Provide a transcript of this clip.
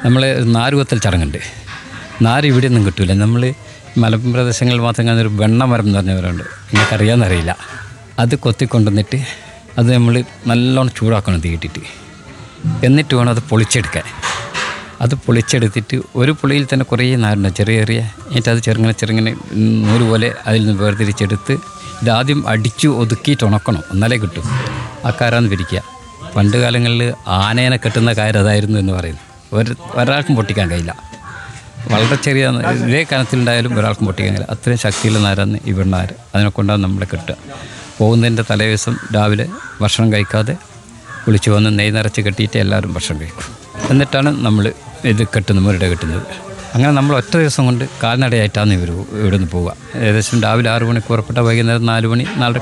നമ്മൾ നാരുകൊത്തൽ ചടങ്ങുണ്ട് നാര് ഇവിടെ ഒന്നും കിട്ടൂല നമ്മൾ മലമ്പ്രദേശങ്ങളിൽ മാത്രം കാണുന്ന ഒരു വെണ്ണമരം എന്ന് പറഞ്ഞവരുണ്ട് നിങ്ങൾക്കറിയാമെന്നറിയില്ല അത് കൊത്തിക്കൊണ്ടുവന്നിട്ട് അത് നമ്മൾ നല്ലോണം ചൂടാക്കണം തീയിട്ടിട്ട് എന്നിട്ട് വേണം അത് പൊളിച്ചെടുക്കാൻ അത് പൊളിച്ചെടുത്തിട്ട് ഒരു പുളിയിൽ തന്നെ കുറേ നാരുണ്ട് ചെറിയ ചെറിയ എന്നിട്ട് അത് ചെറുങ്ങനെ ചെറുങ്ങനെ നൂല് പോലെ അതിൽ നിന്ന് വേർതിരിച്ചെടുത്ത് ഇതാദ്യം അടിച്ചു ഒതുക്കിയിട്ട് ഉണക്കണം എന്നാലേ കിട്ടും ആ കാരാന്ന് പിരിക്കുക പണ്ട് കാലങ്ങളിൽ ആനേനെ കെട്ടുന്ന കാര്യം അതായിരുന്നു എന്ന് പറയുന്നു ഒരു ഒരാൾക്കും പൊട്ടിക്കാൻ കഴിയില്ല വളരെ ചെറിയ ഇതേ കനത്തിലുണ്ടായാലും ഒരാൾക്കും പൊട്ടിക്കാൻ കഴിയില്ല അത്രയും ശക്തിയുള്ള നാരാന്ന് ഈ വെണ്ണാര് അതിനെ കൊണ്ടാണ് നമ്മളെ കെട്ടുക പോകുന്നതിൻ്റെ തലേദിവസം രാവിലെ ഭക്ഷണം കഴിക്കാതെ കുളിച്ച് വന്ന് നെയ് നിറച്ച് കെട്ടിയിട്ട് എല്ലാവരും ഭക്ഷണം കഴിക്കും എന്നിട്ടാണ് നമ്മൾ ഇത് കെട്ടുന്നത് മുരട കെട്ടുന്നത് അങ്ങനെ നമ്മൾ ഒറ്റ ദിവസം കൊണ്ട് കാൽനടയായിട്ടാണ് ഇവർ ഇവിടെ നിന്ന് പോവുക ഏകദേശം രാവിലെ ആറ് മണിക്ക് പുറപ്പെട്ട വൈകുന്നേരം നാല് മണി നാലര